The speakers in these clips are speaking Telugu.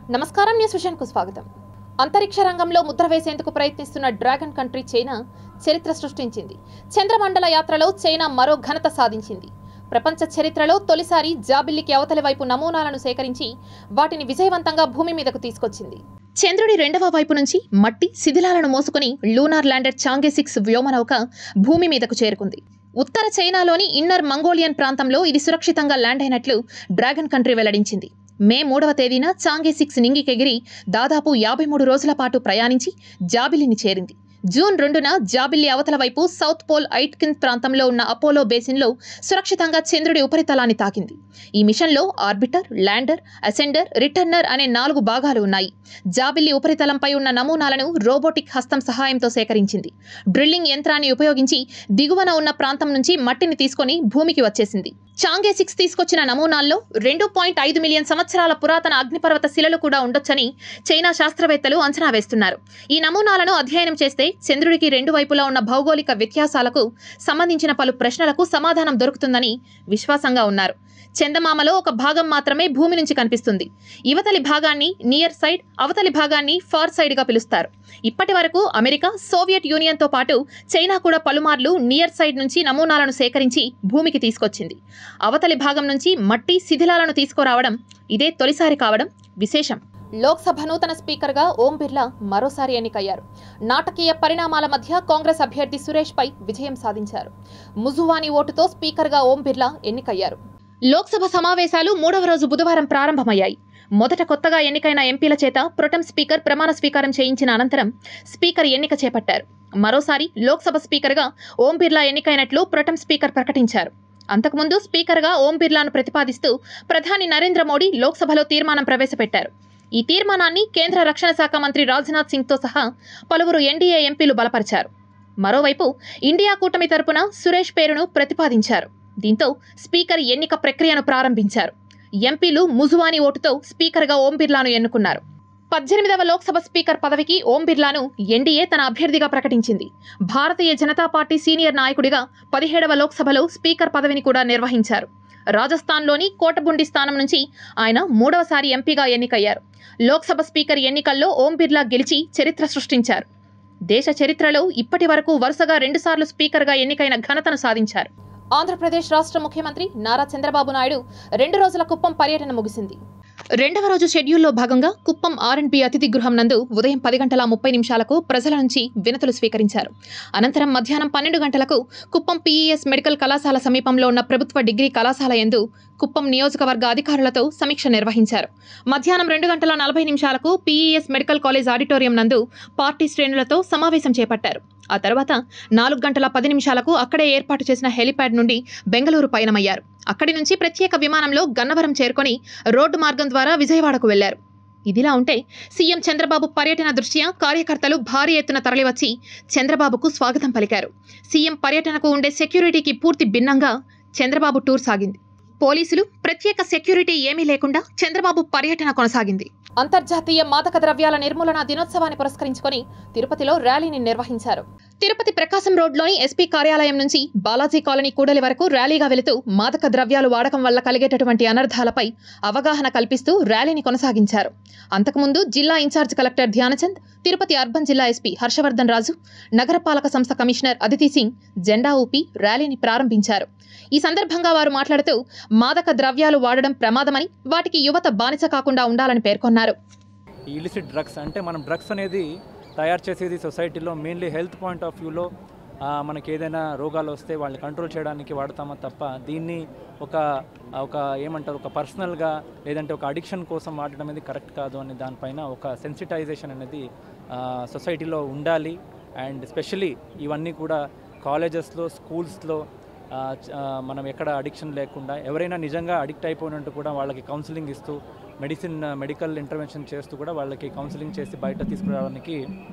నమస్కారం న్యూస్ విజన్కు స్వాగతం అంతరిక్ష రంగంలో ముద్ర వేసేందుకు ప్రయత్నిస్తున్న డ్రాగన్ కంట్రీ చైనా చరిత్ర సృష్టించింది చంద్రమండల యాత్రలో చైనా మరో ఘనత సాధించింది ప్రపంచ చరిత్రలో తొలిసారి జాబిల్లికి అవతలి వైపు నమూనాలను సేకరించి వాటిని విజయవంతంగా భూమి మీదకు తీసుకొచ్చింది చంద్రుడి రెండవ వైపు నుంచి మట్టి శిథిలాలను మోసుకుని లూనార్ ల్యాండర్ చాంగే సిక్స్ వ్యోమనౌక భూమి మీదకు చేరుకుంది ఉత్తర చైనాలోని ఇన్నర్ మంగోలియన్ ప్రాంతంలో ఇది సురక్షితంగా ల్యాండ్ అయినట్లు డ్రాగన్ కంట్రీ వెల్లడించింది మే మూడవ తేదీన చాంగే సిక్స్ నింగికెగిరి దాదాపు యాభై మూడు రోజుల పాటు ప్రయాణించి జాబిలిని చేరింది జూన్ రెండున జాబిల్లి అవతల వైపు సౌత్ పోల్ ఐట్కిన్ ప్రాంతంలో ఉన్న అపోలో బేసిన్లో సురక్షితంగా చంద్రుడి ఉపరితలాన్ని తాకింది ఈ మిషన్లో ఆర్బిటర్ ల్యాండర్ అసెండర్ రిటర్నర్ అనే నాలుగు భాగాలు ఉన్నాయి జాబిల్లి ఉపరితలంపై ఉన్న నమూనాలను రోబోటిక్ హస్తం సహాయంతో సేకరించింది డ్రిల్లింగ్ యంత్రాన్ని ఉపయోగించి దిగువన ఉన్న ప్రాంతం నుంచి మట్టిని తీసుకొని భూమికి వచ్చేసింది చాంగే సిక్స్ తీసుకొచ్చిన నమూనాల్లో రెండు పాయింట్ ఐదు మిలియన్ సంవత్సరాల పురాతన అగ్నిపర్వత శిలలు కూడా ఉండొచ్చని చైనా శాస్త్రవేత్తలు అంచనా వేస్తున్నారు ఈ నమూనాలను అధ్యయనం చేస్తే చంద్రుడికి రెండు వైపులా ఉన్న భౌగోళిక వ్యత్యాసాలకు సంబంధించిన పలు ప్రశ్నలకు సమాధానం దొరుకుతుందని విశ్వాసంగా ఉన్నారు చందమామలో ఒక భాగం మాత్రమే భూమి నుంచి కనిపిస్తుంది ఇవతలి భాగాన్ని నియర్ సైడ్ అవతలి భాగాన్ని ఫార్ సైడ్ గా పిలుస్తారు ఇప్పటి వరకు అమెరికా సోవియట్ యూనియన్తో పాటు చైనా కూడా పలుమార్లు నియర్ సైడ్ నుంచి నమూనాలను సేకరించి భూమికి తీసుకొచ్చింది అవతలి భాగం నుంచి మట్టి శిథిలాలను తీసుకురావడం ఇదే తొలిసారి కావడం విశేషం లోక్సభ నూతన స్పీకర్గా ఓం బిర్లా మరోసారి ఎన్నికయ్యారు నాటకీయ పరిణామాల మధ్య కాంగ్రెస్ అభ్యర్థి సురేష్ పై విజయం సాధించారు ముజువాని ఓటుతో స్పీకర్గా ఓం బిర్లా ఎన్నికయ్యారు లోక్సభ సమావేశాలు మూడవ రోజు బుధవారం ప్రారంభమయ్యాయి మొదట కొత్తగా ఎన్నికైన ఎంపీల చేత ప్రొటెం స్పీకర్ ప్రమాణ స్వీకారం చేయించిన అనంతరం స్పీకర్ ఎన్నిక చేపట్టారు మరోసారి లోక్సభ స్పీకర్గా ఓం బిర్లా ఎన్నికైనట్లు ప్రొటెం స్పీకర్ ప్రకటించారు అంతకుముందు స్పీకర్గా ఓం బిర్లాను ప్రతిపాదిస్తూ ప్రధాని నరేంద్ర మోడీ లోక్సభలో తీర్మానం ప్రవేశపెట్టారు ఈ తీర్మానాన్ని కేంద్ర రక్షణ శాఖ మంత్రి రాజ్నాథ్ సింగ్తో సహా పలువురు ఎన్డీఏ ఎంపీలు బలపరిచారు మరోవైపు ఇండియా కూటమి తరపున సురేష్ పేరును ప్రతిపాదించారు దీంతో స్పీకర్ ఎన్నిక ప్రక్రియను ప్రారంభించారు ఎంపీలు ముజువాని ఓటుతో స్పీకర్గా ఓం బిర్లాను ఎన్నుకున్నారు పద్దెనిమిదవ లోక్సభ స్పీకర్ పదవికి ఓం బిర్లాను ఎన్డీఏ తన అభ్యర్థిగా ప్రకటించింది భారతీయ జనతా పార్టీ సీనియర్ నాయకుడిగా పదిహేడవ లోక్సభలో స్పీకర్ పదవిని కూడా నిర్వహించారు రాజస్థాన్లోని కోటబుండి స్థానం నుంచి ఆయన మూడవసారి ఎంపీగా ఎన్నికయ్యారు లోక్సభ స్పీకర్ ఎన్నికల్లో ఓం బిర్లా గెలిచి చరిత్ర సృష్టించారు దేశ చరిత్రలో ఇప్పటి వరకు వరుసగా రెండుసార్లు స్పీకర్గా ఎన్నికైన ఘనతను సాధించారు ఆంధ్రప్రదేశ్ రాష్ట్ర ముఖ్యమంత్రి నారా చంద్రబాబు నాయుడు రెండు రోజుల కుప్పం పర్యటన ముగిసింది రెండవ రోజు షెడ్యూల్లో భాగంగా కుప్పం ఆర్ అండ్ బి అతిథి గృహం నందు ఉదయం పది గంటల ముప్పై నిమిషాలకు ప్రజల నుంచి వినతులు స్వీకరించారు అనంతరం మధ్యాహ్నం పన్నెండు గంటలకు కుప్పం పీఈఎస్ మెడికల్ కళాశాల సమీపంలో ఉన్న ప్రభుత్వ డిగ్రీ కళాశాల యందు కుప్పం నియోజకవర్గ అధికారులతో సమీక్ష నిర్వహించారు మధ్యాహ్నం రెండు గంటల నలభై నిమిషాలకు పీఈఎస్ మెడికల్ కాలేజ్ ఆడిటోరియం నందు పార్టీ శ్రేణులతో సమావేశం చేపట్టారు ఆ తర్వాత నాలుగు గంటల పది నిమిషాలకు అక్కడే ఏర్పాటు చేసిన హెలిప్యాడ్ నుండి బెంగళూరు పయనమయ్యారు అక్కడి నుంచి ప్రత్యేక విమానంలో గన్నవరం చేరుకొని రోడ్డు మార్గం ద్వారా విజయవాడకు వెళ్లారు ఇదిలా ఉంటే సీఎం చంద్రబాబు పర్యటన దృష్ట్యా కార్యకర్తలు భారీ ఎత్తున తరలివచ్చి చంద్రబాబుకు స్వాగతం పలికారు సీఎం పర్యటనకు ఉండే సెక్యూరిటీకి పూర్తి భిన్నంగా చంద్రబాబు టూర్ సాగింది పోలీసులు ప్రత్యేక సెక్యూరిటీ ఏమీ లేకుండా చంద్రబాబు పర్యటన కొనసాగింది అంతర్జాతీయ మాదక ద్రవ్యాల నిర్మూలన దినోత్సవాన్ని పురస్కరించుకొని తిరుపతిలో ర్యాలీని నిర్వహించారు తిరుపతి ప్రకాశం రోడ్లోని ఎస్పీ కార్యాలయం నుంచి బాలాజీ కాలనీ కూడలి వరకు ర్యాలీగా వెళుతూ మాదక ద్రవ్యాలు వాడకం వల్ల కలిగేటటువంటి అనర్థాలపై అవగాహన కల్పిస్తూ ర్యాలీని కొనసాగించారు అంతకుముందు జిల్లా in charge collector Dhyanchand Tirupati urban జిల్లా ఎస్పీ హర్షవర్ధన్ రాజు నగరపాలక సంస్థ కమిషనర్ అదితి సింగ్ జెండా ఊపి ర్యాలీని ప్రారంభించారు ఈ సందర్భంగా వారు మాట్లాడుతూ మాదక ద్రవ్యాలు వాడడం ప్రమాదమని వాటికి యువత బానిస కాకుండా ఉండాలని పేర్కొన్నారు ఈ ఇలిసిట్ డ్రగ్స్ అంటే మనం డ్రగ్స్ అనేది తయారు చేసేది సొసైటీలో మెయిన్లీ హెల్త్ పాయింట్ ఆఫ్ వ్యూలో మనకి ఏదైనా రోగాలు వస్తే వాళ్ళని కంట్రోల్ చేయడానికి వాడతామా తప్ప దీన్ని ఒక ఒక ఏమంటారు ఒక పర్సనల్గా లేదంటే ఒక అడిక్షన్ కోసం వాడడం అనేది కరెక్ట్ కాదు అని దానిపైన ఒక సెన్సిటైజేషన్ అనేది సొసైటీలో ఉండాలి అండ్ స్పెషలీ ఇవన్నీ కూడా కాలేజెస్లో స్కూల్స్లో ఆ, చ- ఆ, మనం ఎక్కడ అడిక్షన్ లేకుండా ఎవరైనా నిజంగా అడిక్ట్ అయిపోయినట్టు కూడా వాళ్ళకి కౌన్సిలింగ్ ఇస్తూ మెడిసిన్ మెడికల్ ఇంటర్వెన్షన్ చేస్తూ కూడా వాళ్ళకి కౌన్సిలింగ్ చేసి బయట తీసుకురావడానికి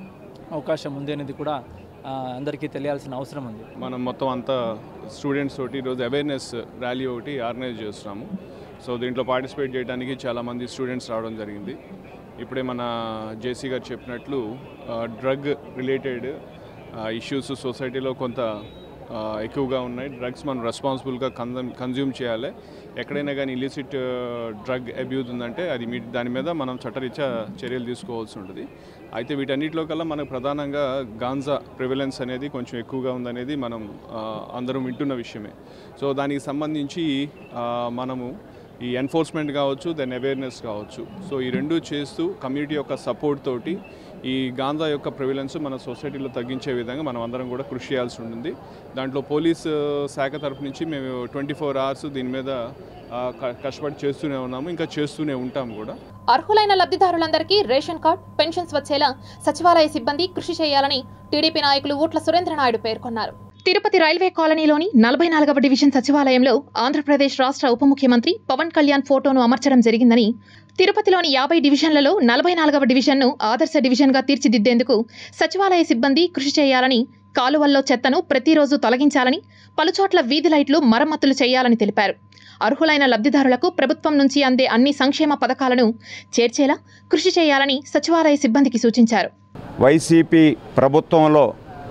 అవకాశం ఉంది అనేది కూడా ఆ, అందరికీ తెలియాల్సిన అవసరం ఉంది మనం మొత్తం అంతా స్టూడెంట్స్ తోటి ఈరోజు అవేర్నెస్ ర్యాలీ ఒకటి ఆర్గనైజ్ చేస్తున్నాము సో దీంట్లో పార్టిసిపేట్ చేయడానికి చాలామంది స్టూడెంట్స్ రావడం జరిగింది ఇప్పుడే మన జేసీ గారు చెప్పినట్లు డ్రగ్ రిలేటెడ్ ఇష్యూస్ సొసైటీలో కొంత ఆ, ఎక్కువగా ఉన్నాయి డ్రగ్స్ మనం రెస్పాన్సిబుల్గా కన్జమ్ కన్జ్యూమ్ చేయాలి ఎక్కడైనా కానీ ఇలిసిట్ డ్రగ్ అబ్యూజ్ ఉందంటే అది మీ దాని మీద మనం చట్టరీత్యా చర్యలు తీసుకోవాల్సి ఉంటుంది అయితే వీటన్నిటిలో కల్లా మనకు ప్రధానంగా గాంజా ప్రివిలెన్స్ అనేది కొంచెం ఎక్కువగా ఉందనేది మనం ఆ, అందరం వింటున్న విషయమే సో దానికి సంబంధించి ఆ, మనము ఈ ఎన్ఫోర్స్మెంట్ కావచ్చు దెన్ అవేర్నెస్ కావచ్చు సో ఈ రెండు చేస్తూ కమ్యూనిటీ యొక్క సపోర్ట్ తోటి ఈ గాంజా యొక్క ప్రివిలెన్స్ మన సొసైటీలో తగ్గించే విధంగా మనం అందరం కూడా కృషి చేయాల్సి ఉంటుంది దాంట్లో పోలీస్ శాఖ తరపు నుంచి మేము ట్వంటీ ఫోర్ అవర్స్ దీని మీద ఆ, క- కష్టపడి చేస్తూనే ఉన్నాము ఇంకా చేస్తూనే ఉంటాము కూడా అర్హులైన లబ్ధిదారులందరికీ రేషన్ కార్డ్ పెన్షన్స్ వచ్చేలా సచివాలయ సిబ్బంది కృషి చేయాలని టీడీపీ నాయకులు ఊట్ల సురేంద్రనాయుడు పేర్కొన్నారు తిరుపతి రైల్వే కాలనీలోని నలభై నాలుగవ డివిజన్ సచివాలయంలో ఆంధ్రప్రదేశ్ రాష్ట్ర ఉప ముఖ్యమంత్రి పవన్ కళ్యాణ్ ఫోటోను అమర్చడం జరిగిందని తిరుపతిలోని యాభై డివిజన్లలో నలభై నాలుగవ డివిజన్ను ఆదర్శ డివిజన్గా తీర్చిదిద్దేందుకు సచివాలయ సిబ్బంది కృషి చేయాలని కాలువల్లో చెత్తను ప్రతిరోజు తొలగించాలని పలుచోట్ల వీధి లైట్లు మరమ్మతులు చేయాలని తెలిపారు అర్హులైన లబ్ధిదారులకు ప్రభుత్వం నుంచి అందే అన్ని సంక్షేమ పథకాలను చేర్చేలా కృషి చేయాలని సచివాలయ సిబ్బందికి సూచించారు వైసీపీ ప్రభుత్వంలో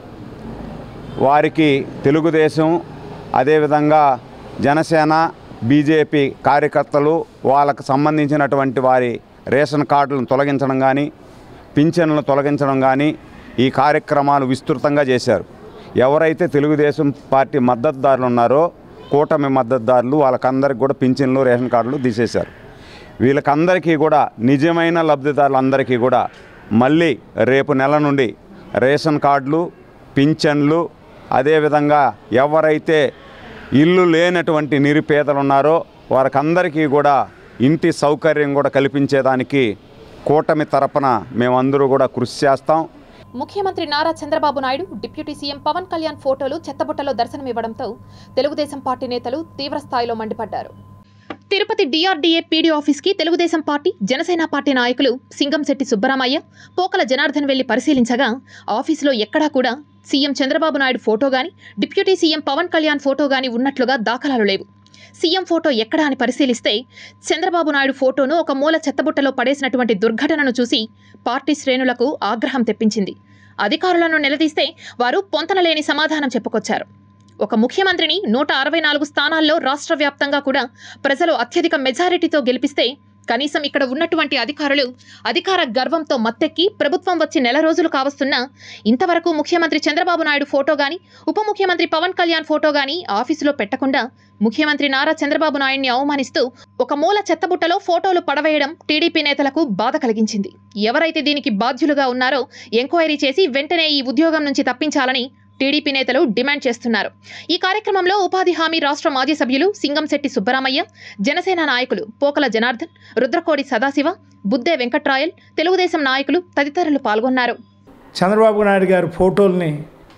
వారికి తెలుగుదేశం అదేవిధంగా జనసేన బీజేపీ కార్యకర్తలు వాళ్ళకు సంబంధించినటువంటి వారి రేషన్ కార్డులను తొలగించడం కానీ పింఛన్లను తొలగించడం కానీ ఈ కార్యక్రమాలు విస్తృతంగా చేశారు ఎవరైతే తెలుగుదేశం పార్టీ మద్దతుదారులు ఉన్నారో కూటమి మద్దతుదారులు వాళ్ళకందరికి కూడా పింఛన్లు రేషన్ కార్డులు తీసేశారు వీళ్ళకందరికీ కూడా నిజమైన లబ్ధిదారులందరికీ కూడా మళ్ళీ రేపు నెల నుండి రేషన్ కార్డులు పింఛన్లు అదేవిధంగా ఎవరైతే ఇల్లు లేనటువంటి నిరుపేదలు ఉన్నారో వారికందరికీ కూడా ఇంటి సౌకర్యం కూడా కల్పించేదానికి కూటమి తరపున మేమందరూ కూడా కృషి చేస్తాం ముఖ్యమంత్రి నారా చంద్రబాబు నాయుడు డిప్యూటీ సీఎం పవన్ కళ్యాణ్ ఫోటోలు చెత్తబుట్టలో దర్శనమివ్వడంతో తెలుగుదేశం పార్టీ నేతలు తీవ్ర స్థాయిలో మండిపడ్డారు తిరుపతి డిఆర్డీఏ పీడీ ఆఫీస్కి తెలుగుదేశం పార్టీ జనసేన పార్టీ నాయకులు సింగంశెట్టి సుబ్బరామయ్య పోకల జనార్దన్ వెళ్లి పరిశీలించగా ఆఫీసులో ఎక్కడా కూడా సీఎం చంద్రబాబు నాయుడు ఫోటో గాని deputy CM Pawan Kalyan photo గాని ఉన్నట్లుగా దాఖలాలు లేవు సీఎం ఫోటో ఎక్కడా అని పరిశీలిస్తే చంద్రబాబు నాయుడు ఫోటోను ఒక మూల చెత్తబుట్టలో పడేసినటువంటి దుర్ఘటనను చూసి పార్టీ శ్రేణులకు ఆగ్రహం తెప్పించింది అధికారులను నిలదీస్తే వారు పొంతనలేని సమాధానం చెప్పుకొచ్చారు ఒక ముఖ్యమంత్రిని నూట అరవై నాలుగు స్థానాల్లో రాష్ట్ర వ్యాప్తంగా కూడా ప్రజలు అత్యధిక మెజారిటీతో గెలిపిస్తే కనీసం ఇక్కడ ఉన్నటువంటి అధికారులు అధికార గర్వంతో మత్తెక్కి ప్రభుత్వం వచ్చి నెల రోజులు కావస్తున్నా ఇంతవరకు ముఖ్యమంత్రి చంద్రబాబు నాయుడు ఫోటో గాని ఉప ముఖ్యమంత్రి పవన్ కళ్యాణ్ ఫోటో గాని ఆఫీసులో పెట్టకుండా ముఖ్యమంత్రి నారా చంద్రబాబు నాయుడిని అవమానిస్తూ ఒక మూల చెత్తబుట్టలో ఫోటోలు పడవేయడం టీడీపీ నేతలకు బాధ కలిగించింది ఎవరైతే దీనికి బాధ్యులుగా ఉన్నారో ఎంక్వైరీ చేసి వెంటనే ఈ ఉద్యోగం నుంచి తప్పించాలని టీడీపీ నేతలు డిమాండ్ చేస్తున్నారు ఈ కార్యక్రమంలో ఉపాధి హామీ రాష్ట్ర మాజీ సభ్యులు సింగంశెట్టి సుబ్బరామయ్య జనసేన నాయకులు పోకల జనార్దన్ రుద్రకోడి సదాశివ బుద్దే వెంకట్రాయల్ తెలుగుదేశం నాయకులు తదితరులు పాల్గొన్నారు చంద్రబాబు నాయుడు గారి ఫోటోల్ని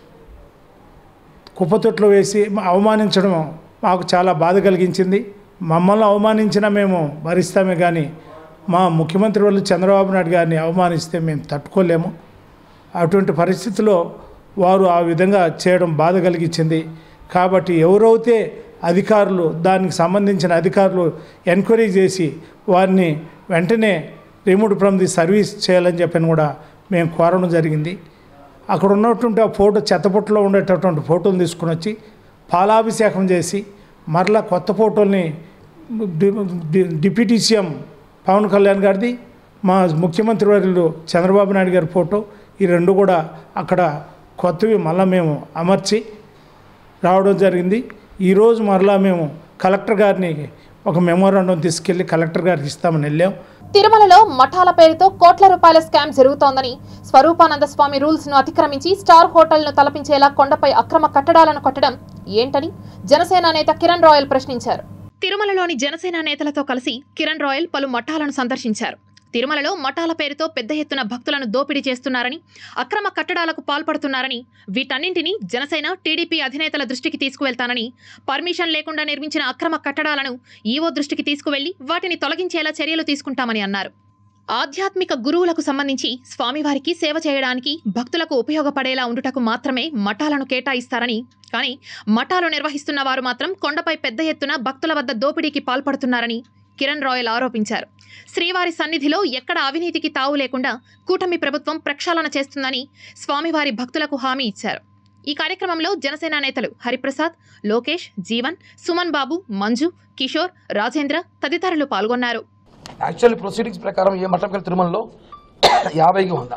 కుప్పతొట్లో వేసి అవమానించడం మాకు చాలా బాధ కలిగించింది మమ్మల్ని అవమానించిన మేము భరిస్తామే కానీ మా ముఖ్యమంత్రి వాళ్ళు చంద్రబాబు నాయుడు గారిని అవమానిస్తే మేము తట్టుకోలేము అటువంటి పరిస్థితిలో వారు ఆ విధంగా చేయడం బాధ కలిగించింది కాబట్టి ఎవరైతే అధికారులు దానికి సంబంధించిన అధికారులు ఎంక్వైరీ చేసి వారిని వెంటనే రిమూవ్ ఫ్రమ్ ది సర్వీస్ చేయాలని చెప్పని కూడా మేము కోరడం జరిగింది అక్కడ ఉన్నటువంటి ఆ ఫోటో చెత్తపుట్టలో ఉండేటటువంటి ఫోటోలు తీసుకుని వచ్చి పాలాభిషేకం చేసి మరలా కొత్త ఫోటోల్ని డి- డి- డిప్యూటీ సీఎం పవన్ కళ్యాణ్ గారిది మా ముఖ్యమంత్రి వర్యులు చంద్రబాబు నాయుడు గారి ఫోటో ఈ రెండు కూడా అక్కడ కొత్తవి మళ్ళీ మేము అమర్చి రావడం జరిగింది ఈరోజు మరలా మేము కలెక్టర్ గారిని ఒక మెమోరాండం తీసుకెళ్ళి కలెక్టర్ గారికి ఇస్తామని వెళ్ళాం తిరుమలలో మఠాల పేరుతో కోట్ల రూపాయల స్కామ్ జరుగుతోందని స్వరూపానంద స్వామి రూల్స్ ను అతిక్రమించి స్టార్ హోటల్ను తలపించేలా కొండపై అక్రమ కట్టడాలను కట్టడం ఏంటని జనసేన నేత కిరణ్ రాయల్ ప్రశ్నించారు తిరుమలలోని జనసేన నేతలతో కలిసి కిరణ్ రాయల్ పలు మఠాలను సందర్శించారు తిరుమలలో మఠాల పేరుతో పెద్ద ఎత్తున భక్తులను దోపిడీ చేస్తున్నారని అక్రమ కట్టడాలకు పాల్పడుతున్నారని వీటన్నింటినీ జనసేన టీడీపీ అధినేతల దృష్టికి తీసుకువెళ్తానని పర్మిషన్ లేకుండా నిర్మించిన అక్రమ కట్టడాలను ఈవో దృష్టికి తీసుకువెళ్లి వాటిని తొలగించేలా చర్యలు తీసుకుంటామని అన్నారు ఆధ్యాత్మిక గురువులకు సంబంధించి స్వామివారికి సేవ చేయడానికి భక్తులకు ఉపయోగపడేలా ఉండుటకు మాత్రమే మఠాలను కేటాయిస్తారని కానీ మఠాలు నిర్వహిస్తున్న వారు మాత్రం కొండపై పెద్ద ఎత్తున భక్తుల వద్ద దోపిడీకి పాల్పడుతున్నారని కిరణ్ రాయల్ ఆరోపించారు శ్రీవారి సన్నిధిలో ఎక్కడ అవినీతికి తావు లేకుండా కూటమి ప్రభుత్వం ప్రక్షాళన చేస్తుందని స్వామివారి భక్తులకు హామీ ఇచ్చారు ఈ కార్యక్రమంలో జనసేన నేతలు హరిప్రసాద్ లోకేష్ జీవన్ సుమన్ బాబు మంజు కిషోర్ రాజేంద్ర తదితరులు పాల్గొన్నారు యాక్చువల్లీ ప్రొసీడింగ్స్ ప్రకారం ఏ మఠంకల్ తిరుమలలో యాభైకి వంద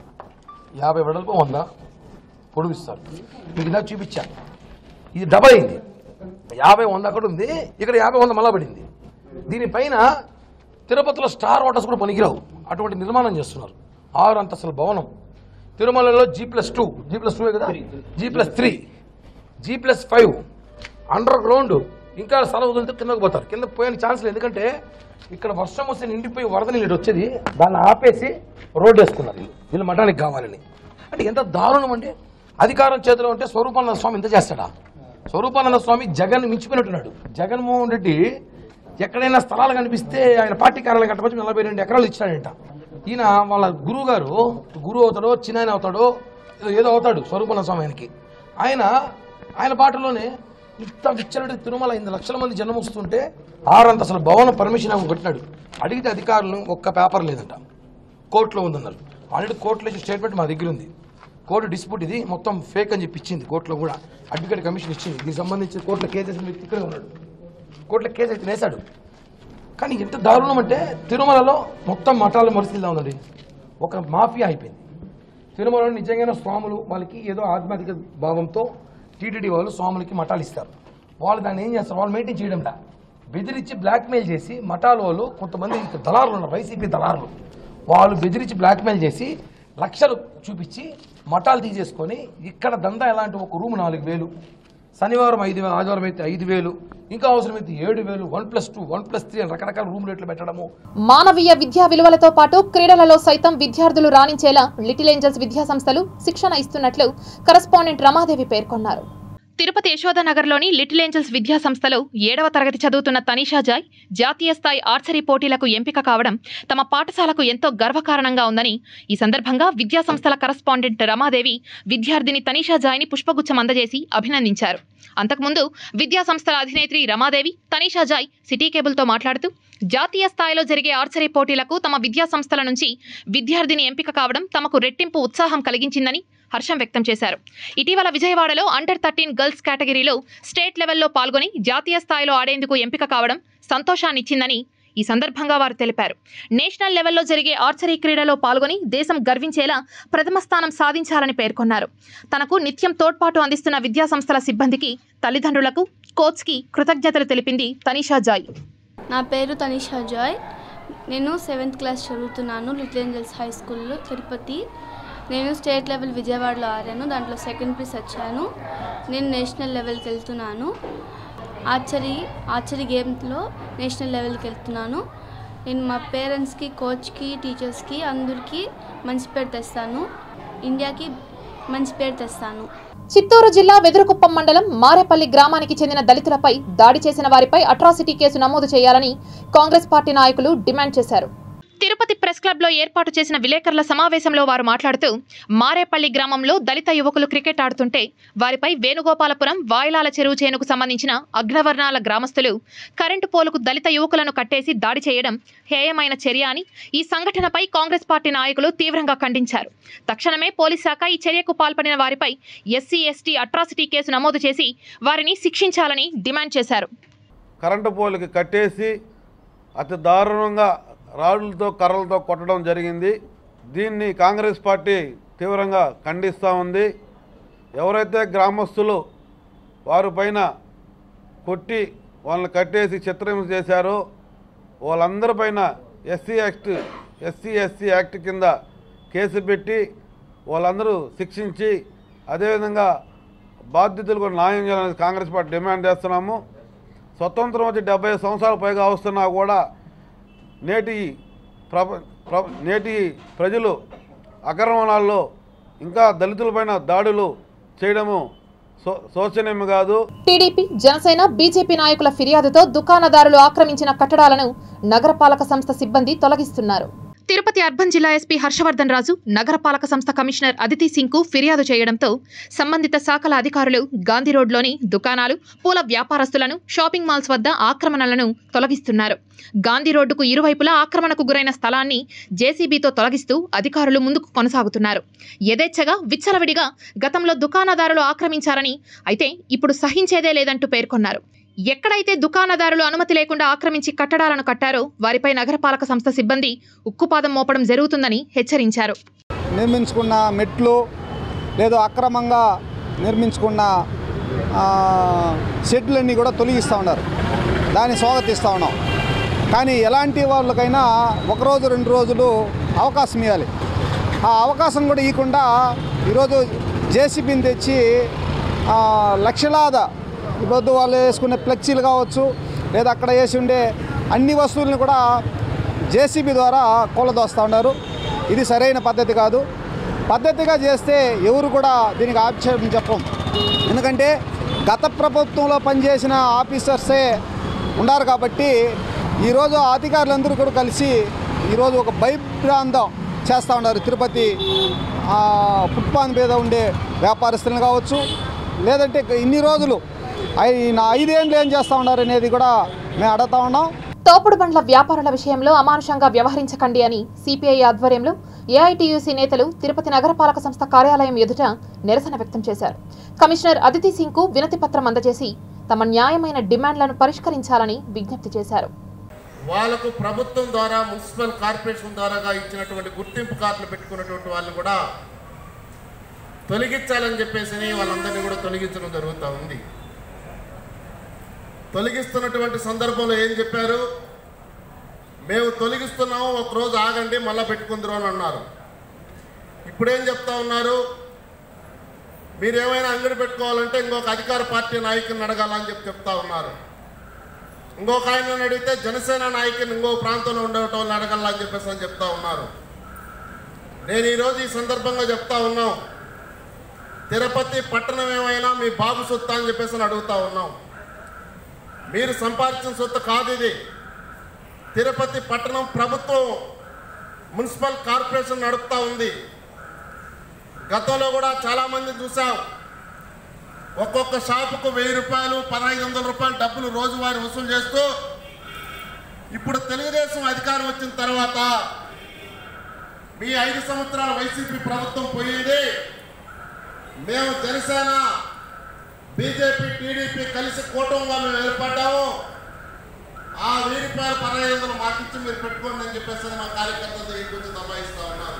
యాభై వెడల్పు వంద పొడిగిస్తారు మీకు ఇందాక చూపించాను ఇది డబల్ అయింది యాభై వంద అక్కడ ఉంది ఇక్కడ యాభై వంద మళ్ళా పడింది దీనిపైన తిరుపతిలో స్టార్ హోటల్స్ కూడా పనికిరావు అటువంటి నిర్మాణం చేస్తున్నారు ఆరు అంతస్తుల భవనం తిరుమలలో G plus two G plus two కదా G plus three G plus five underground ఇంకా స్థలం వదిలితే కిందకు పోతారు కింద పోయని ఛాన్స్ లేదు ఎందుకంటే ఇక్కడ వర్షం వస్తే నిండిపోయి వరద నీళ్ళు వచ్చేది దాన్ని ఆపేసి రోడ్డు వేసుకున్నారు వీళ్ళు వీళ్ళు మఠానికి కావాలని అంటే ఎంత దారుణం అంటే అధికారం చేతిలో ఉంటే స్వరూపానంద స్వామి ఇంత చేస్తాడా స్వరూపానంద స్వామి జగన్ మించిపోయినట్టున్నాడు జగన్మోహన్ రెడ్డి ఎక్కడైనా స్థలాలు కనిపిస్తే ఆయన పార్టీ కార్యాలయం కట్టవచ్చు నలభై రెండు ఎకరాలు ఇచ్చాడంట ఈయన వాళ్ళ గురువు గారు గురువు అవుతాడో చిన్న అవుతాడో ఏదో ఏదో అవుతాడు స్వరూపానంద స్వామి ఆయనకి ఆయన ఆయన బాటలోనే ఇంత విచ్చలటి తిరుమల ఐదు లక్షల మంది జనం వస్తుంటే ఆరంత అసలు భవనం పర్మిషన్ ఆమె కొట్టినాడు అడిగితే అధికారులు ఒక్క పేపర్ లేదంట కోర్టులో ఉందన్నారు ఆల్రెడీ కోర్టులో ఇచ్చిన స్టేట్మెంట్ మా దగ్గర ఉంది కోర్టు డిస్ప్యూట్ ఇది మొత్తం ఫేక్ అని చెప్పి ఇచ్చింది కోర్టులో కూడా అడ్వకేట్ కమిషన్ ఇచ్చింది దీనికి సంబంధించి కోర్టులో కేసు వేసిన వ్యక్తి ఇక్కడే ఉన్నాడు కోర్టులో కేసు అయితే వేశాడు కానీ ఎంత దారుణం అంటే తిరుమలలో మొత్తం మఠాలు మరుసిల్లా ఉందండి ఒక మాఫియా అయిపోయింది తిరుమలలో నిజంగానే స్వాములు వాళ్ళకి ఏదో ఆధ్యాత్మిక భావంతో టీటీడీ వాళ్ళు స్వాములకి మఠాలు ఇస్తారు వాళ్ళు దాన్ని ఏం చేస్తారు వాళ్ళు మెయింటైన్ చేయడంలా బెదిరించి బ్లాక్మెయిల్ చేసి మఠాల వాళ్ళు కొంతమంది ఇంకా దళారులు ఉన్నారు వైసీపీ దళారులు వాళ్ళు బెదిరించి బ్లాక్మెయిల్ చేసి లక్షలు చూపించి మఠాలు తీసేసుకొని ఇక్కడ దందా ఎలాంటి ఒక రూమ్ నాలుగు వేలు శనివారం ఐదు వేలు ఆదివారం అయితే ఐదు వేలు ఇంకా అవసరమైతే ఏడు వేలు one plus two one plus three అని రకరకాల రూమ్ రేట్లు పెట్టడము మానవీయ విద్యా విలువలతో పాటు క్రీడలలో సైతం విద్యార్థులు రాణించేలా లిటిల్ ఏంజల్స్ విద్యా సంస్థలు శిక్షణ ఇస్తున్నట్లు కరస్పాండెంట్ రమాదేవి పేర్కొన్నారు తిరుపతి యశోదనగర్లోని లిటిల్ ఏంజల్స్ విద్యా సంస్థలో ఏడవ తరగతి చదువుతున్న తనీషా జాయ్ జాతీయ స్థాయి ఆర్చరీ పోటీలకు ఎంపిక కావడం తమ పాఠశాలకు ఎంతో గర్వకారణంగా ఉందని ఈ సందర్భంగా విద్యా సంస్థల కరస్పాండెంట్ రమాదేవి విద్యార్థిని తనీషా జాయ్ని పుష్పగుచ్చం అందజేసి అభినందించారు అంతకుముందు విద్యా సంస్థల అధినేత్రి రమాదేవి తనీషా జాయ్ సిటీ కేబుల్తో మాట్లాడుతూ జాతీయ స్థాయిలో జరిగే ఆర్చరీ పోటీలకు తమ విద్యా సంస్థల నుంచి విద్యార్థిని ఎంపిక కావడం తమకు రెట్టింపు ఉత్సాహం కలిగించిందని హర్షం వ్యక్తం చేశారు ఇటీవల విజయవాడలో అండర్ థర్టీన్ గర్ల్స్ కేటగిరీలో స్టేట్ లెవెల్లో పాల్గొని జాతీయ స్థాయిలో ఆడేందుకు ఎంపిక కావడం సంతోషాన్నిచ్చిందని ఈ సందర్భంగా వారు తెలిపారు నేషనల్ లెవెల్లో జరిగే ఆర్చరీ క్రీడలో పాల్గొని దేశం గర్వించేలా ప్రథమ స్థానం సాధించాలని పేర్కొన్నారు తనకు నిత్యం తోడ్పాటు అందిస్తున్న విద్యా సంస్థల సిబ్బందికి తల్లిదండ్రులకు కోచ్కి కృతజ్ఞతలు తెలిపింది తనీషా జాయ్ నా పేరు తనిషా జాయ్ నేను సెవెంత్ క్లాస్ చదువుతున్నాను లిటిల్ ఏంజల్స్ హై స్కూల్లో తిరుపతి నేను స్టేట్ లెవెల్ విజయవాడలో ఆడాను దాంట్లో సెకండ్ ప్రైజ్ వచ్చాను నేను నేషనల్ లెవెల్కి వెళ్తున్నాను ఆర్చరీ ఆర్చరీ గేమ్లో నేషనల్ లెవెల్కి వెళ్తున్నాను నేను మా పేరెంట్స్కి కోచ్కి టీచర్స్కి అందరికీ మంచి పేరు తెస్తాను ఇండియాకి మంచి పేరు తెస్తాను చిత్తూరు జిల్లా వెదురుకుప్పం మండలం మారేపల్లి గ్రామానికి చెందిన దళితులపై దాడి చేసిన వారిపై అట్రాసిటీ కేసు నమోదు చేయాలని కాంగ్రెస్ పార్టీ నాయకులు డిమాండ్ చేశారు తిరుపతి ప్రెస్ క్లబ్లో ఏర్పాటు చేసిన విలేకరుల సమావేశంలో వారు మాట్లాడుతూ మారేపల్లి గ్రామంలో దళిత యువకులు క్రికెట్ ఆడుతుంటే వారిపై వేణుగోపాలపురం వాయిలాల చెరువు చేనుకు సంబంధించిన అగ్రవర్ణాల గ్రామస్తులు కరెంటు పోలుకు దళిత యువకులను కట్టేసి దాడి చేయడం హేయమైన చర్య అని ఈ సంఘటనపై కాంగ్రెస్ పార్టీ నాయకులు తీవ్రంగా ఖండించారు తక్షణమే పోలీస్ శాఖ ఈ చర్యకు పాల్పడిన వారిపై ఎస్సీ ఎస్టీ అట్రాసిటీ కేసు నమోదు చేసి వారిని శిక్షించాలని డిమాండ్ చేశారు కరెంటు పోల్కి కట్టేసి అతి దారుణంగా రాళ్ళతో కర్రలతో కొట్టడం జరిగింది దీన్ని కాంగ్రెస్ పార్టీ తీవ్రంగా ఖండిస్తూ ఉంది ఎవరైతే గ్రామస్తులు వారి పైన కొట్టి వాళ్ళని కట్టేసి చిత్రహింస చేశారో వాళ్ళందరిపైన SC act SC SC act కింద కేసు పెట్టి వాళ్ళందరూ శిక్షించి అదేవిధంగా బాధ్యతలు కూడా న్యాయం చేయాలని కాంగ్రెస్ పార్టీ డిమాండ్ చేస్తున్నాము స్వతంత్రం వచ్చి డెబ్బై సంవత్సరాలు పైగా వస్తున్నా కూడా నేటి ప్రప ప్ర నేటి ప్రజలు అక్రమణాల్లో ఇంకా దళితులపైన దాడులు చేయడము సో శోచనీయం కాదు టీడీపీ జనసేన బీజేపీ నాయకుల ఫిర్యాదుతో దుకాణదారులు ఆక్రమించిన కట్టడాలను నగరపాలక సంస్థ సిబ్బంది తొలగిస్తున్నారు తిరుపతి అర్బన్ జిల్లా ఎస్పీ హర్షవర్ధన్ రాజు నగరపాలక సంస్థ కమిషనర్ అదితి సింగ్ కు ఫిర్యాదు చేయడంతో సంబంధిత శాఖల అధికారులు గాంధీ రోడ్లోని దుకాణాలు పూల వ్యాపారస్తులను షాపింగ్ మాల్స్ వద్ద ఆక్రమణలను తొలగిస్తున్నారు గాంధీ రోడ్డుకు ఇరువైపులా ఆక్రమణకు గురైన స్థలాన్ని జేసీబీతో తొలగిస్తూ అధికారులు ముందుకు కొనసాగుతున్నారు యథేచ్ఛగా విచ్చలవిడిగా గతంలో దుకాణదారులు ఆక్రమించారని అయితే ఇప్పుడు సహించేదే లేదంటూ పేర్కొన్నారు ఎక్కడైతే దుకాణదారులు అనుమతి లేకుండా ఆక్రమించి కట్టడాలను కట్టారో వారిపై నగరపాలక సంస్థ సిబ్బంది ఉక్కుపాదం మోపడం జరుగుతుందని హెచ్చరించారు నిర్మించుకున్న మెట్లు లేదు అక్రమంగా నిర్మించుకున్న ఆ, షెడ్లన్నీ కూడా తొలగిస్తూ ఉన్నారు దాన్ని స్వాగతిస్తూ ఉన్నాం కానీ ఎలాంటి వాళ్ళకైనా ఒకరోజు రెండు రోజులు అవకాశం ఇవ్వాలి ఆ అవకాశం కూడా ఇవ్వకుండా ఈరోజు జేసీబీని తెచ్చి ఆ, లక్షలాద ఇప్పుడు వాళ్ళు వేసుకునే ఫ్లెక్సీలు కావచ్చు లేదా అక్కడ వేసి ఉండే అన్ని వస్తువులను కూడా జేసీబీ ద్వారా కూలదోస్తూ ఉన్నారు ఇది సరైన పద్ధతి కాదు పద్ధతిగా చేస్తే ఎవరు కూడా దీనికి ఆక్షేపం చెప్పం ఎందుకంటే గత ప్రభుత్వంలో పనిచేసిన ఆఫీసర్సే ఉన్నారు కాబట్టి ఈరోజు ఆ అధికారులందరూ కూడా కలిసి ఈరోజు ఒక భయభ్రాంతం చేస్తూ ఉన్నారు తిరుపతి ఆ, ఫుట్పాత్ మీద ఉండే వ్యాపారస్తులను కావచ్చు లేదంటే ఇన్ని రోజులు ఐ- నా ఐదేళ్ళు ఏం చేస్తూ ఉన్నారు అనేది కూడా మేము అడుగుతా ఉన్నాం తోపుడు బండ్ల వ్యాపారుల విషయంలో అమానుషంగా వ్యవహరించకండి అని సిపిఐ ఆధ్వర్యంలో ఏఐటియుసి నేతలు తిరుపతి నగరపాలక సంస్థ కార్యాలయం ఎదుట నిరసన వ్యక్తం చేశారు కమిషనర్ అదితి సింగ్ కు వినతి పత్రం అందజేసి తమ న్యాయమైన డిమాండ్లను పరిష్కరించాలని విజ్ఞప్తి చేశారు వాళ్ళకు ప్రభుత్వం ద్వారా మున్సిపల్ కార్పొరేషన్ ద్వారాగా ఇచ్చినటువంటి గుర్తింపు కార్డులు పెట్టుకున్నటువంటి వాళ్ళు కూడా తొలగించాలని చెప్పేసి వాళ్ళందరినీ కూడా తొలగించడం జరుగుతూ ఉంది తొలగిస్తున్నటువంటి సందర్భంలో ఏం చెప్పారు మేము తొలగిస్తున్నాము ఒక రోజు ఆగండి మళ్ళీ పెట్టుకుందరు అని అన్నారు ఇప్పుడేం చెప్తా ఉన్నారు మీరు ఏమైనా అంగడి పెట్టుకోవాలంటే ఇంకొక అధికార పార్టీ నాయకుని అడగాలని చెప్పి చెప్తా ఉన్నారు ఇంకొక ఆయన అడిగితే జనసేన నాయకుని ఇంకో ప్రాంతంలో ఉండేటోళ్ళని అడగాలని చెప్పేసి అని చెప్తా ఉన్నారు నేను ఈరోజు ఈ సందర్భంగా చెప్తా ఉన్నాం తిరుపతి పట్టణం ఏమైనా మీ బాబు సొత్తా అని చెప్పేసి అని అడుగుతా ఉన్నాం మీరు సంపాదించిన సొత్తు కాదు ఇది తిరుపతి పట్టణం ప్రభుత్వం మున్సిపల్ కార్పొరేషన్ నడుపుతా ఉంది గతంలో కూడా చాలామంది చూసాం ఒక్కొక్క షాపుకు వెయ్యి రూపాయలు పదహైదు వందల రూపాయలు డబ్బులు రోజువారీ వసూలు చేస్తూ ఇప్పుడు తెలుగుదేశం అధికారం వచ్చిన తర్వాత మీ ఐదు సంవత్సరాల వైసీపీ ప్రభుత్వం పోయింది మేము జనసేన బీజేపీ టీడీపీ కలిసి కూటమిగా మేము ఏర్పడ్డాము ఆ వెయ్యి రూపాయలు పదహైదు వందలు మాకిచ్చి మీరు పెట్టుకోండి అని చెప్పేసి మా కార్యకర్తల దగ్గర కొంచెం దబాయిస్తా ఉన్నారు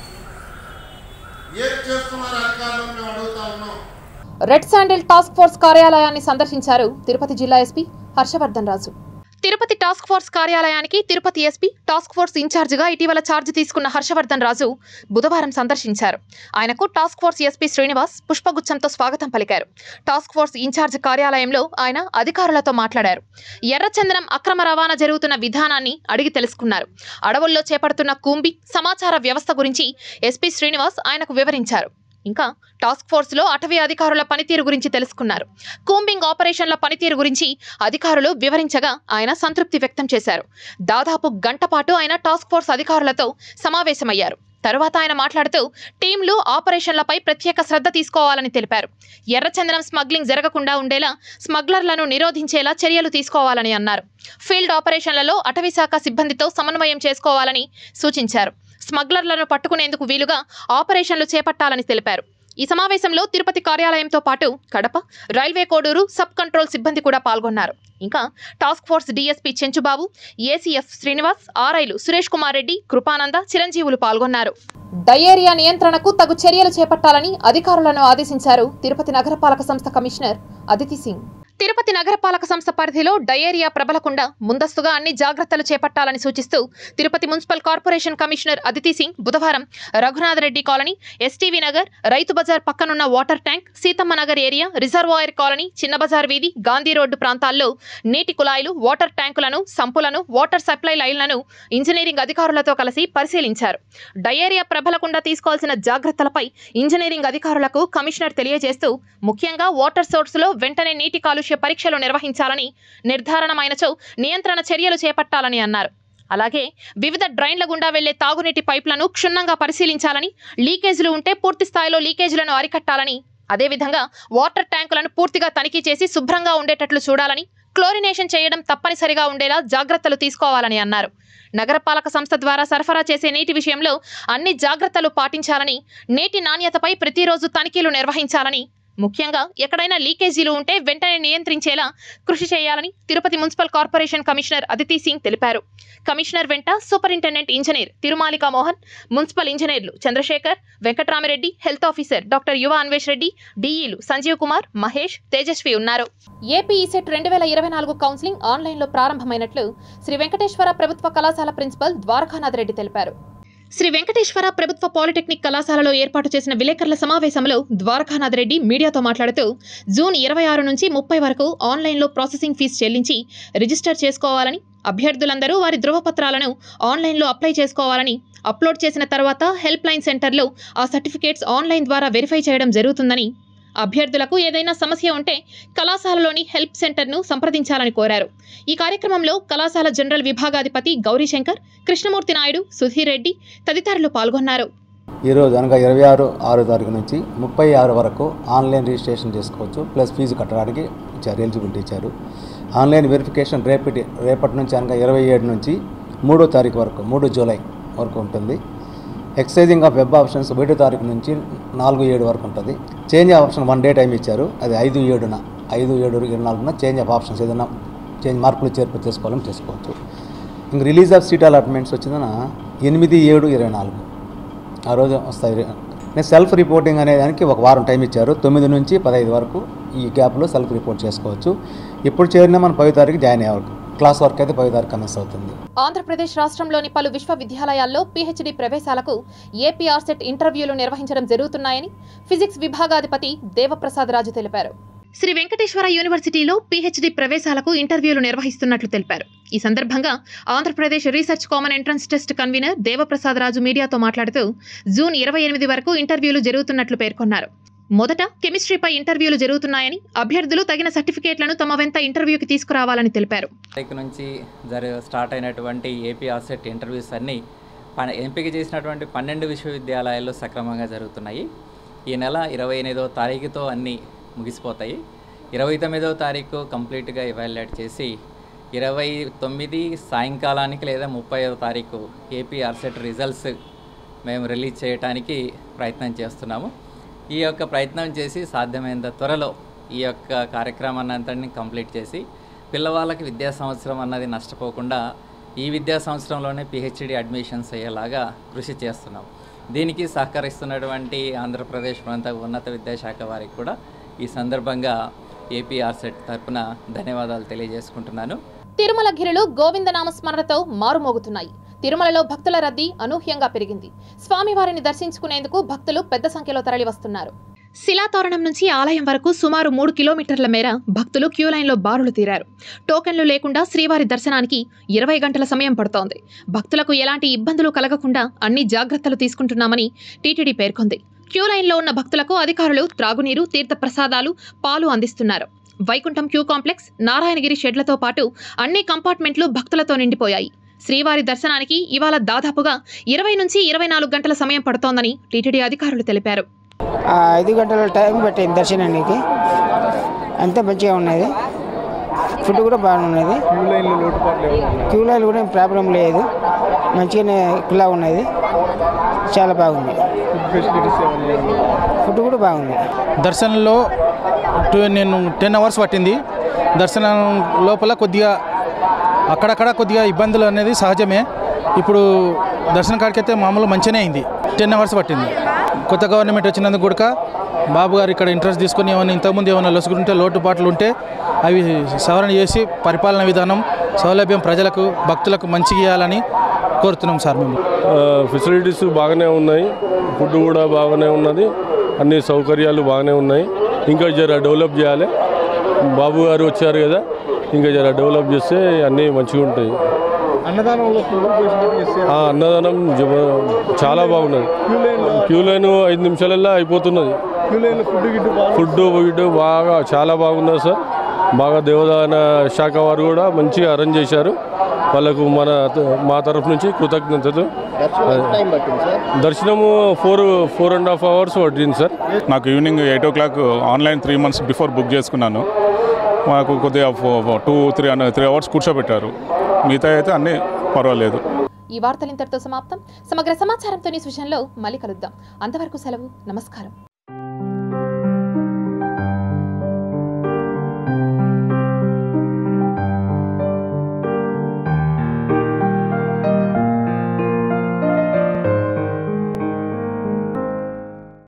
ఏం చేస్తున్నారు అధికారులను మేము అడుగుతా ఉన్నాం రెడ్ శాండిల్ టాస్క్ ఫోర్స్ కార్యాలయాన్ని సందర్శించారు తిరుపతి జిల్లా SP Harshavardhan Raju Tirupati task force కార్యాలయానికి తిరుపతి ఎస్పీ టాస్క్ ఫోర్స్ ఇన్ఛార్జిగా ఇటీవల ఛార్జ్ తీసుకున్న హర్షవర్ధన్ రాజు బుధవారం సందర్శించారు ఆయనకు టాస్క్ ఫోర్స్ ఎస్పీ శ్రీనివాస్ పుష్పగుచ్చంతో స్వాగతం పలికారు టాస్క్ ఫోర్స్ ఇన్ఛార్జ్ కార్యాలయంలో ఆయన అధికారులతో మాట్లాడారు ఎర్రచందనం అక్రమ రవాణా జరుగుతున్న విధానాన్ని అడిగి తెలుసుకున్నారు అడవుల్లో చేపడుతున్న కూంబి సమాచార వ్యవస్థ గురించి ఎస్పీ శ్రీనివాస్ ఆయనకు వివరించారు ఇంకా టాస్క్ ఫోర్స్లో అటవీ అధికారుల పనితీరు గురించి తెలుసుకున్నారు కూంబింగ్ ఆపరేషన్ల పనితీరు గురించి అధికారులు వివరించగా ఆయన సంతృప్తి వ్యక్తం చేశారు దాదాపు గంట పాటు ఆయన టాస్క్ ఫోర్స్ అధికారులతో సమావేశమయ్యారు తరువాత ఆయన మాట్లాడుతూ టీంలు ఆపరేషన్లపై ప్రత్యేక శ్రద్ధ తీసుకోవాలని తెలిపారు ఎర్రచందనం స్మగ్లింగ్ జరగకుండా ఉండేలా స్మగ్లర్లను నిరోధించేలా చర్యలు తీసుకోవాలని అన్నారు ఫీల్డ్ ఆపరేషన్లలో అటవీ శాఖ సిబ్బందితో సమన్వయం చేసుకోవాలని సూచించారు స్మగ్లర్లను పట్టుకునేందుకు వీలుగా ఆపరేషన్లు చేపట్టాలని తెలిపారు ఈ సమావేశంలో తిరుపతి కార్యాలయంతో పాటు Kadapa railway Koduru sub control సిబ్బంది కూడా పాల్గొన్నారు ఇంకా task force DSP Chenchubabu ACF Srinivas ఆర్ఐలు సురేష్ కుమార్ రెడ్డి కృపానంద చిరంజీవులు పాల్గొన్నారు డయేరియా నియంత్రణకు తగు చర్యలు చేపట్టాలని అధికారులను ఆదేశించారు తిరుపతి నగరపాలక సంస్థ కమిషనర్ అదితి సింగ్ తిరుపతి నగరపాలక సంస్థ పరిధిలో డయేరియా ప్రబలకుండా ముందస్తుగా అన్ని జాగ్రత్తలు చేపట్టాలని సూచిస్తూ Tirupati municipal corporation commissioner Aditi Singh బుధవారం రఘునాథ్ రెడ్డి కాలనీ ఎస్టీవీ నగర్ రైతు బజార్ పక్కనున్న water tank Seethamma Nagar area reservoir colony Chinna Bazar వీధి గాంధీ రోడ్డు ప్రాంతాల్లో నీటి కుళాయిలు వాటర్ ట్యాంకులను సంపులను వాటర్ సప్లై లైన్లను ఇంజనీరింగ్ అధికారులతో కలిసి పరిశీలించారు డయేరియా ప్రబలకుండా తీసుకోవాల్సిన జాగ్రత్తలపై ఇంజనీరింగ్ అధికారులకు కమిషనర్ తెలియజేస్తూ ముఖ్యంగా వాటర్ సోర్స్లో వెంటనే నీటి కాలుష్య పరీక్షలు నిర్వహించాలని నిర్ధారణమైనచో నియంత్రణ చర్యలు చేపట్టాలని అన్నారు అలాగే వివిధ డ్రైన్ల గుండా వెళ్లే తాగునీటి పైపులను క్షుణ్ణంగా పరిశీలించాలని లీకేజీలు ఉంటే పూర్తి స్థాయిలో లీకేజీలను అరికట్టాలని అదేవిధంగా వాటర్ ట్యాంకులను పూర్తిగా తనిఖీ చేసి శుభ్రంగా ఉండేటట్లు చూడాలని క్లోరినేషన్ చేయడం తప్పనిసరిగా ఉండేలా జాగ్రత్తలు తీసుకోవాలని అన్నారు నగరపాలక సంస్థ ద్వారా సరఫరా చేసే నీటి విషయంలో అన్ని జాగ్రత్తలు పాటించాలని నీటి నాణ్యతపై ప్రతిరోజు తనిఖీలు నిర్వహించాలని ముఖ్యంగా ఎక్కడైనా లీకేజీలు ఉంటే వెంటనే నియంత్రించేలా కృషి చేయాలని Tirupati municipal corporation commissioner Aditi Singh తెలిపారు కమిషనర్ వెంట superintendent engineer Tirumalika Mohan municipal ఇంజనీర్లు Chandrasekhar Venkatramireddy health officer doctor Yuva Anvesh Reddy డిఈలు Sanjeev Kumar Mahesh Tejaswi ఉన్నారు ఏపీ ఈసెట్ రెండు వేల ఇరవై నాలుగు కౌన్సిలింగ్ ఆన్లైన్లో ప్రారంభమైనట్లు శ్రీ వెంకటేశ్వర ప్రభుత్వ కళాశాల ప్రిన్సిపల్ ద్వారకానాథ్ రెడ్డి తెలిపారు శ్రీ వెంకటేశ్వర ప్రభుత్వ పాలిటెక్నిక్ కళాశాలలో ఏర్పాటు చేసిన విలేకరుల సమావేశంలో ద్వారకానాథ్ రెడ్డి మీడియాతో మాట్లాడుతూ జూన్ ఇరవై ఆరు నుంచి ముప్పై వరకు ఆన్లైన్లో ప్రాసెసింగ్ ఫీజు చెల్లించి రిజిస్టర్ చేసుకోవాలని అభ్యర్థులందరూ వారి ధృవపత్రాలను ఆన్లైన్లో అప్లై చేసుకోవాలని అప్లోడ్ చేసిన తర్వాత హెల్ప్ లైన్ సెంటర్లో ఆ సర్టిఫికేట్స్ ఆన్లైన్ ద్వారా వెరిఫై చేయడం జరుగుతుందని అభ్యర్థులకు ఏదైనా సమస్య ఉంటే కళాశాలలోని హెల్ప్ సెంటర్ను సంప్రదించాలని కోరారు ఈ కార్యక్రమంలో కళాశాల జనరల్ విభాగాధిపతి గౌరీశంకర్ కృష్ణమూర్తి నాయుడు సుధీర్ రెడ్డి తదితరులు పాల్గొన్నారు ఈరోజు అనగా ఇరవై ఆరు ఆరో తారీఖు నుంచి ముప్పై ఆరు వరకు ఆన్లైన్ రిజిస్ట్రేషన్ చేసుకోవచ్చు ప్లస్ ఫీజు కట్టడానికి ఇచ్చారు ఎలిజిబిలిటీ ఇచ్చారు ఆన్లైన్ వెరిఫికేషన్ రేపటి రేపటి నుంచి అనగా ఇరవై ఏడు నుంచి మూడో తారీఖు వరకు మూడు జూలై వరకు ఉంటుంది ఎక్సైజింగ్ ఆఫ్ వెబ్ ఆప్షన్స్ ఒకటో తారీఖు నుంచి నాలుగు ఏడు వరకు ఉంటుంది change option one day time ఇచ్చారు అది ఐదు ఏడున ఐదు ఏడు ఇరవై నాలుగున చేంజ్ ఆఫ్ ఆప్షన్స్ ఏదైనా చేంజ్ మార్పులు చేర్పు చేసుకోవాలని చేసుకోవచ్చు ఇంక రిలీజ్ ఆఫ్ సీట్ అలాట్మెంట్స్ వచ్చిందన ఎనిమిది ఏడు ఇరవై నాలుగు ఆ రోజు వస్తాయి నేను సెల్ఫ్ రిపోర్టింగ్ అనే దానికి ఒక వారం టైం ఇచ్చారు తొమ్మిది నుంచి పదహైదు వరకు ఈ గ్యాప్లో సెల్ఫ్ రిపోర్ట్ చేసుకోవచ్చు ఇప్పుడు చేరిన మనం పదో తారీఖు జాయిన్ అయ్యారు క్లాస్ వర్క్ అయితే పదో తారీఖు కమిస్ అవుతుంది ఆంధ్రప్రదేశ్ రాష్ట్రంలోని పలు విశ్వవిద్యాలయాల్లో పీహెచ్డీ ప్రవేశాలకు ఏపీఆర్సెట్ ఇంటర్వ్యూలు నిర్వహించడం జరుగుతున్నాయని ఫిజిక్స్ విభాగాధిపతి దేవప్రసాద్ రాజు తెలిపారు శ్రీ వెంకటేశ్వర యూనివర్సిటీలో పీహెచ్డీ ప్రవేశాలకు ఇంటర్వ్యూలు నిర్వహిస్తున్నట్లు తెలిపారు ఈ సందర్భంగా Andhra Pradesh research common entrance test convener Devaprasad Raju మీడియాతో మాట్లాడుతూ జూన్ ఇరవై ఎనిమిది వరకు ఇంటర్వ్యూలు జరుగుతున్నట్లు పేర్కొన్నారు మొదట కెమిస్ట్రీపై ఇంటర్వ్యూలు జరుగుతున్నాయని అభ్యర్థులు తగిన సర్టిఫికేట్లను తమ వెంట ఇంటర్వ్యూకి తీసుకురావాలని తెలిపారు తారీఖు నుంచి జరి స్టార్ట్ అయినటువంటి ఏపీ ఆసెట్ ఇంటర్వ్యూస్ అన్నీ ప- ఎంపిక చేసినటువంటి పన్నెండు విశ్వవిద్యాలయాల్లో సక్రమంగా జరుగుతున్నాయి ఈ నెల ఇరవై ఎనిమిదవ తారీఖుతో అన్నీ ముగిసిపోతాయి ఇరవై తొమ్మిదవ తారీఖు కంప్లీట్గా ఎవాల్యుయేట్ చేసి ఇరవై తొమ్మిది సాయంకాలానికి లేదా ముప్పైవ తారీఖు ఏపీ ఆర్సెట్ రిజల్ట్స్ మేము రిలీజ్ చేయడానికి ప్రయత్నం చేస్తున్నాము ఈ యొక్క ప్రయత్నం చేసి సాధ్యమైనంత త్వరలో ఈ యొక్క కార్యక్రమాన్ని అంతటిని కంప్లీట్ చేసి పిల్లవాళ్ళకి విద్యా సంవత్సరం అన్నది నష్టపోకుండా ఈ విద్యా సంవత్సరంలోనే పిహెచ్డి అడ్మిషన్స్ అయ్యేలాగా కృషి చేస్తున్నాం దీనికి సహకరిస్తున్నటువంటి ఆంధ్రప్రదేశ్ ప్రాంత ఉన్నత విద్యాశాఖ వారికి కూడా ఈ సందర్భంగా ఏపీ ఆర్సెట్ తరపున ధన్యవాదాలు తెలియజేసుకుంటున్నాను తిరుమల గిరిలు గోవిందనామ స్మరణతో మారుమోగుతున్నాయి తిరుమలలో భక్తుల రద్దీ అనూహ్యంగా పెరిగింది స్వామివారిని దర్శించుకునేందుకు భక్తులు పెద్ద సంఖ్యలో తరలివస్తున్నారు శిలాతోరణం నుంచి ఆలయం వరకు సుమారు మూడు కిలోమీటర్ల మేర భక్తులు క్యూ లైన్లో బారులు తీరారు టోకెన్లు లేకుండా శ్రీవారి దర్శనానికి ఇరవై గంటల సమయం పడుతోంది భక్తులకు ఎలాంటి ఇబ్బందులు కలగకుండా అన్ని జాగ్రత్తలు తీసుకుంటున్నామని టీటీడీ పేర్కొంది క్యూ లైన్లో ఉన్న భక్తులకు అధికారులు త్రాగునీరు తీర్థ ప్రసాదాలు పాలు అందిస్తున్నారు వైకుంఠం క్యూ కాంప్లెక్స్ నారాయణగిరి షెడ్లతో పాటు అన్ని కంపార్ట్మెంట్లు భక్తులతో నిండిపోయాయి శ్రీవారి దర్శనానికి ఇవాళ దాదాపుగా ఇరవై నుంచి ఇరవై నాలుగు గంటల సమయం పడుతోందని టీటీడీ అధికారులు తెలిపారు ఆ, ఐదు గంటల టైం పట్టింది దర్శనానికి అంతా మంచిగా ఉన్నది ఫుడ్ కూడా బాగున్నది క్యూ లైన్ కూడా ఏం ప్రాబ్లం లేదు మంచిగానే ఖుల్లా ఉన్నది చాలా బాగుంది ఫుడ్ కూడా బాగుంది దర్శనంలో టు- నేను టెన్ అవర్స్ పట్టింది దర్శనం లోపల కొద్దిగా అక్కడక్కడ కొద్దిగా ఇబ్బందులు అనేది సహజమే ఇప్పుడు దర్శనం కాడికైతే మామూలు మంచిగానే అయింది టెన్ అవర్స్ పట్టింది కొత్త గవర్నమెంట్ వచ్చినందుకు కూడా బాబు గారు ఇక్కడ ఇంట్రెస్ట్ తీసుకొని ఏమైనా ఇంతకుముందు ఏమైనా లొసుగుంటే లోటుపాట్లు ఉంటే అవి సవరణ చేసి పరిపాలన విధానం సౌలభ్యం ప్రజలకు భక్తులకు మంచిగా ఇవ్వాలని కోరుతున్నాం సార్ మేము ఫెసిలిటీస్ బాగానే ఉన్నాయి ఫుడ్ కూడా బాగానే ఉన్నది అన్ని సౌకర్యాలు బాగానే ఉన్నాయి ఇంకా జర డెవలప్ చేయాలి బాబు గారు వచ్చారు కదా ఇంకా జర డెవలప్ చేస్తే అన్నీ మంచిగా ఉంటాయి అన్నదానంలో ఆ అన్నదానం జబ- చాలా బాగున్నది క్యూ లైన్ ఐదు నిమిషాలల్లో అయిపోతున్నది ఫుడ్ గిడ్డు బాగా చాలా బాగున్నది సార్ బాగా దేవదాన శాఖ వారు కూడా మంచిగా అరేంజ్ చేశారు వాళ్ళకు మన మా తరఫు నుంచి కృతజ్ఞతలు టైం పట్టింది సార్ దర్శనము four four and half hours పట్టింది సార్ నాకు evening eight o'clock online three months before book చేసుకున్నాను మాకు కొద్దిగా టూ త్రీ త్రీ అవర్స్ కూర్చోబెట్టారు మిగతా అయితే అన్నీ పర్వాలేదు ఈ వార్తలు ఇంతటితో సమాప్తం సమగ్ర సమాచారంతో న్యూస్ విషయంలో మళ్ళీ కలుద్దాం అంతవరకు సెలవు నమస్కారం